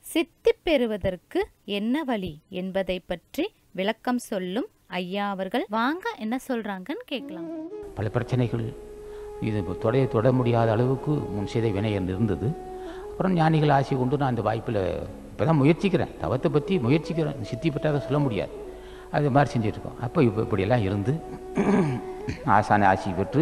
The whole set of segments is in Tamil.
சித்தி பெறுவதற்கு என்ன வழி என்பதை பற்றி விளக்கம் சொல்லும் ஐயா அவர்கள் வாங்க என்ன சொல்றாங்கன்னு கேட்கலாம் பல பிரச்சனைகள் இது தொடைய தொட முடியாத அளவுக்கு முன் செய்த வினையன் இருந்தது அப்புறம் ஞானிகள் ஆசை கொண்டு நான் அந்த வாய்ப்பில் இப்போ தான் முயற்சிக்கிறேன் தவத்தை பற்றி முயற்சிக்கிறேன் சித்தி பெற்றாக சொல்ல முடியாது அது மாதிரி செஞ்சுட்ருக்கோம் அப்போ இப்போ இப்படியெல்லாம் இருந்து ஆசான ஆசி பெற்று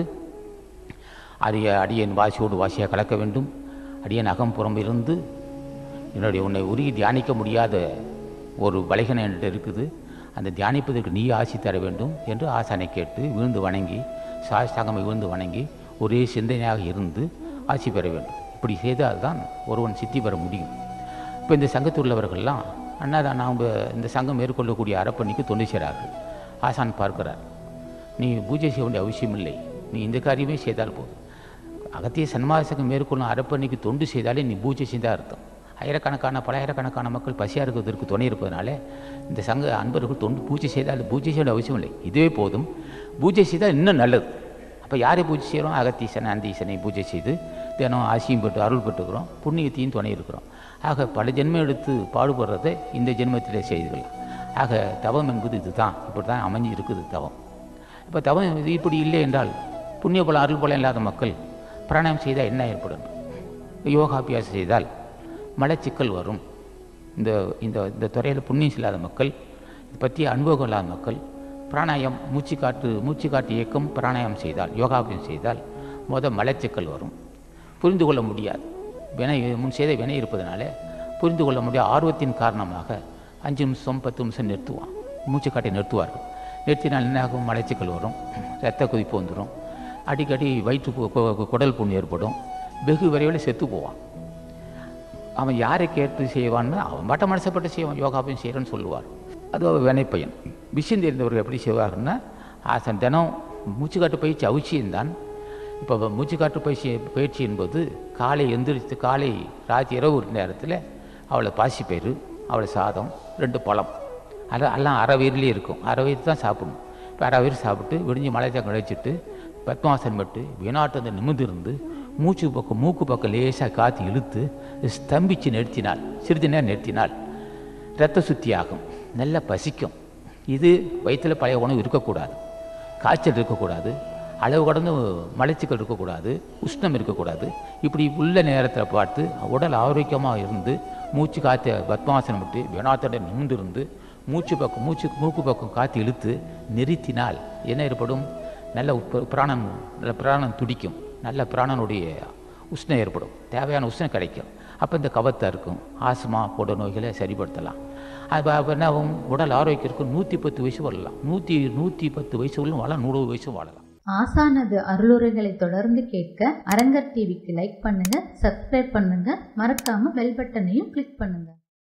அடிய அடியன் வாசியோடு வாசியாக கலக்க வேண்டும் அடியன் அகம்புறம் இருந்து என்னுடைய உன்னை உருகி தியானிக்க முடியாத ஒரு பலகீனம் என்கிட்ட இருக்குது அந்த தியானிப்பதற்கு நீ ஆசி தர வேண்டும் என்று ஆசானை கேட்டு விழுந்து வணங்கி சாஸ்தாங்கமை விழுந்து வணங்கி ஒரே சிந்தனையாக இருந்து ஆசி பெற வேண்டும் இப்படி செய்தால் தான் ஒருவன் சித்தி பெற முடியும் இப்போ இந்த சங்கத்தில் உள்ளவர்கள்லாம் அண்ணாதான் நாம் இந்த சங்கம் மேற்கொள்ளக்கூடிய அறப்பணிக்கு தொண்டு செய்கிறார்கள் ஆசான் பார்க்கிறார் நீ பூஜை செய்ய வேண்டிய அவசியம் இல்லை நீ இந்த காரியமே செய்தால் போதும் அகத்திய சன்மாசகம் மேற்கொள்ளும் அறப்பணிக்கு தொண்டு செய்தாலே நீ பூஜை செய்தால் அர்த்தம் ஆயிரக்கணக்கான பலாயிரக்கணக்கான மக்கள் பசியாக இருக்கிறதற்கு துணை இருப்பதனால இந்த சங்க அன்பர்கள் தொண்டு பூஜை செய்தால் பூஜை செய்ய வேண்டிய அவசியம் இல்லை இதுவே போதும் பூஜை செய்தால் இன்னும் நல்லது அப்போ யாரை பூஜை செய்கிறோம் அகத்தீசனை அந்தீசனை பூஜை செய்து தினம் ஆசியும் பெற்று அருள் பெற்றுக்கிறோம் புண்ணியத்தையும் துணை இருக்கிறோம் ஆக பல ஜென்மம் எடுத்து பாடுபடுறதை இந்த ஜென்மத்திலே செய்துக்கலாம் ஆக தவம் என்பது இதுதான் இப்படி தான் அமைஞ்சு இருக்குது தவம் இப்போ தவம் இது இப்படி இல்லை என்றால் புண்ணிய பலம் அருள் பலம் இல்லாத மக்கள் பிராணாயம் செய்தால் என்ன ஏற்படும் யோகாபியாசம் செய்தால் மலச்சிக்கல் வரும் இந்த இந்த இந்த துறையில் புண்ணியம் இல்லாத மக்கள் இது பற்றி அனுபவம் இல்லாத மக்கள் பிராணாயம் மூச்சு காட்டு மூச்சு காட்டு இயக்கம் பிராணாயம் செய்தால் யோகாபியம் செய்தால் முத மலச்சிக்கல் வரும் புரிந்து கொள்ள முடியாது வினை முன் செய்த வினை இருப்பதனால புரிந்து கொள்ள முடியாத ஆர்வத்தின் காரணமாக அஞ்சு நிமிஷம் பத்து நிமிஷம் நிறுத்துவான் மூச்சு காட்டை நிறுத்துவார்கள் நிறுத்தினால் என்ன ஆகும் மலச்சிக்கல் வரும் ரத்த கொதிப்பு வந்துடும் அடிக்கடி வயிற்று பு- கு- குடல் புண் ஏற்படும் வெகு விரைவில் செத்து போவான் அவன் யாரை கேட்டு செய்வான்னு அவன் பாட்ட மனசப்பட்டு செய்வான் யோகாவையும் செய்கிறேன்னு சொல்லுவார் அது ஒரு வினைப்பயன் விஷயம் தெரிந்தவர்கள் எப்படி செய்வாருன்னா ஆசன் தினம் மூச்சுக்காட்டு பயிற்சி அவசியம்தான் இப்போ மூச்சுக்காட்டு பயிற்சி பயிற்சி என்பது காலை எந்திரித்து காலை ராத்திரி இரவு ஒரு நேரத்தில் அவளை பாசிப்பயிறு அவளை சாதம் ரெண்டு பழம் அது எல்லாம் அரை வயிறுலேயே இருக்கும் அரை வயிறு தான் சாப்பிடணும் இப்போ அரை வயிறு சாப்பிட்டு விடிஞ்சு மலை தான் கழிச்சிட்டு பத்மாசன் பட்டு வினாட்டத்தை நிமிர்ந்திருந்து மூச்சு பக்கம் மூக்கு பக்கம் லேசாக காற்று இழுத்து ஸ்தம்பிச்சு நிறுத்தினாள் சிறிது நேரம் நிறுத்தினாள் இரத்த சுத்தி ஆகும் நல்லா பசிக்கும் இது வயிற்றில் பழைய உணவு இருக்கக்கூடாது காய்ச்சல் இருக்கக்கூடாது அளவு கடந்து மலச்சிக்கல் இருக்கக்கூடாது உஷ்ணம் இருக்கக்கூடாது இப்படி உள்ள நேரத்தில் பார்த்து உடல் ஆரோக்கியமாக இருந்து மூச்சு காற்றை பத்மாசனம் விட்டு வினாத்தோட நிமிர்ந்திருந்து மூச்சு பக்கம் மூச்சு மூக்கு பக்கம் காற்று இழுத்து நிறுத்தினால் என்ன ஏற்படும் நல்ல உப்ப- பிராணன் நல்ல பிராணன் துடிக்கும் நல்ல பிராணனுடைய உஷ்ணம் ஏற்படும் தேவையான உஷ்ணம் கிடைக்கும் அப்போ இந்த கவத்தை இருக்கும் ஆஸ்மா போன்ற நோய்களை சரிப்படுத்தலாம் அது அப்போ என்ன ஆகும் உடல் ஆரோக்கியத்துக்கு நூற்றி பத்து வயசு வரலாம் நூற்றி நூற்றி பத்து வயசு வரலாம் வாழலாம் நூறு வயசு வாழலாம் ஆசானது அருளுரைகளை தொடர்ந்து கேட்க அரங்கர் டிவிக்கு லைக் பண்ணுங்க சப்ஸ்கிரைப் பண்ணுங்க மறக்காம பெல் பட்டனையும் கிளிக் பண்ணுங்க